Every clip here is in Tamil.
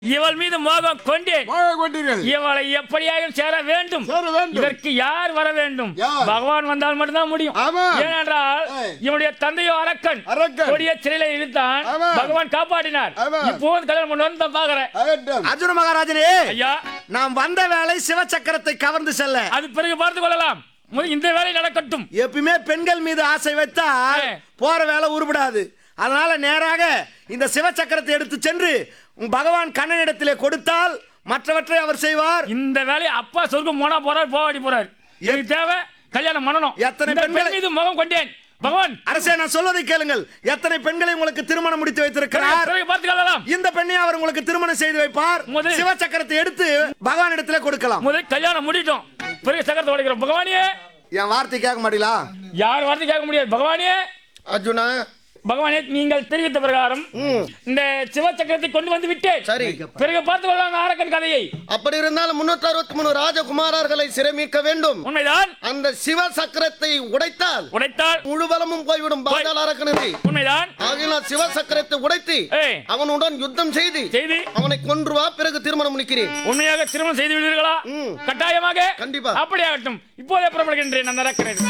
இவள் மீது மோகம் கொண்டேன் மோக கொண்டீர்கள் இவளை எப்படியாக சேர வேண்டும் சேர வேண்டும். இதற்கு யார் வர வேண்டும் யார்? பகவான் வந்தால் மட்டும்தான் முடியும் ஆமா. ஏனென்றால் ஏய். இவனுடைய தந்தையோ அரக்கன் அரக்கன். கொடிய சிறையில இழுத்தான் ஆமா. பகவான் காப்பாற்றினார் ஆமா. இப்போது கல்யாணம் பண்ணு வந்து பாக்குறேன் ஆகட்டும். அர்ஜுன மகாராஜனே ஐயா நாம் வந்த வேலை சிவசக்கரத்தை கவர்ந்து செல்ல அது பிறகு பார்த்துக் கொள்ளலாம் முதல் இந்த வேலை நடக்கட்டும் எப்பயுமே பெண்கள் மீது ஆசை வைத்தால் ஏ. போற வேலை உருப்படாது அதனால நேராக இந்த சிவசக்கரத்தை எடுத்து சென்று உம் பகவான் கண்ணனிடத்திலே கொடுத்தால் மற்றவற்றை அவர் செய்வார் இந்த வேலையை அப்பா சொர்க்கம் போனா போறார் போவாடி போறார் எனக்கு தேவை கல்யாணம் பண்ணணும் எத்தனை இந்த பெண்களை- பெண் மீது முகம் கொண்டேன் பகவான் அரசே நான் சொல்வதை கேளுங்கள் எத்தனை பெண்களை உங்களுக்கு திருமணம் முடித்து வைத்திருக்கிறார் பிறகு பார்த்துக் கொள்ளலாம் இந்த பெண்ணை அவர் உங்களுக்கு திருமணம் செய்து வைப்பார் முதல்- சிவசக்கரத்தை எடுத்து பகவான் இடத்துல கொடுக்கலாம் முதல் கல்யாணம் முடிட்டோம் பிறகு சக்கரத்தை உடைக்கிறோம் பகவானியே என் வார்த்தை கேட்க மாட்டீங்களா யார் வார்த்தை கேட்க முடியாது பகவானியே அர்ஜுனா பகவானே நீங்கள் தெரிவித்த பிரகாரம் இந்த சிவசக்கரத்தை கொண்டு வந்து விட்டேன் சரி பிறகு பார்த்துக் கொள்ளலாம் அரக்கன் கதையை அப்படி இருந்தாலும் முன்னூற்றி அறுபத்தி மூணு ராஜகுமாரர்களை சிறைமீட்க வேண்டும் உண்மைதான் அந்த சிவ சக்கரத்தை உடைத்தால் உடைத்தால் முழு பலமும் போய்விடும் பாதாள அரக்கனது உண்மைதான் ஆகையினால் சிவ சக்கரத்தை உடைத்து ஏய் அவனுடன் யுத்தம் செய்து செய்தி அவனை கொன்று வா பிறகு திருமணம் முடிக்கிறேன் உண்மையாக திருமணம் செய்து விடுவீர்களா ம். கட்டாயமாக கண்டிப்பா. அப்படியாகட்டும் இப்போதே புறப்படுகின்றேன் அந்த அரக்கன்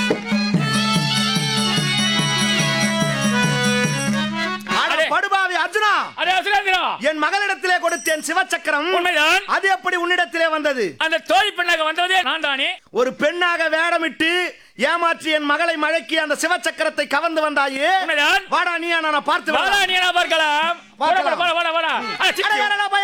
அட அடே. படுபாவி அர்ஜுனா அதே அசுரேந்திரா என் மகளிடத்திலே கொடுத்தேன் சிவசக்கரம் உண்மைதான் அது எப்படி உன்னிடத்திலே வந்தது அந்த தோழி பெண்ணாக வந்ததே நான் தானே ஒரு பெண்ணாக வேடமிட்டு ஏமாற்றி என் மகளை மழக்கி அந்த சிவசக்கரத்தை கவர்ந்து வந்தாயே உண்மைதான் வாடா நீ நான் பார்த்து வாடா வரலாம். நீ நான் பார்க்கலாம் வாடா பார்க்கலாம். வாடா வாடா வாடா அட, அட, சித்தி. யாரடா பையன்?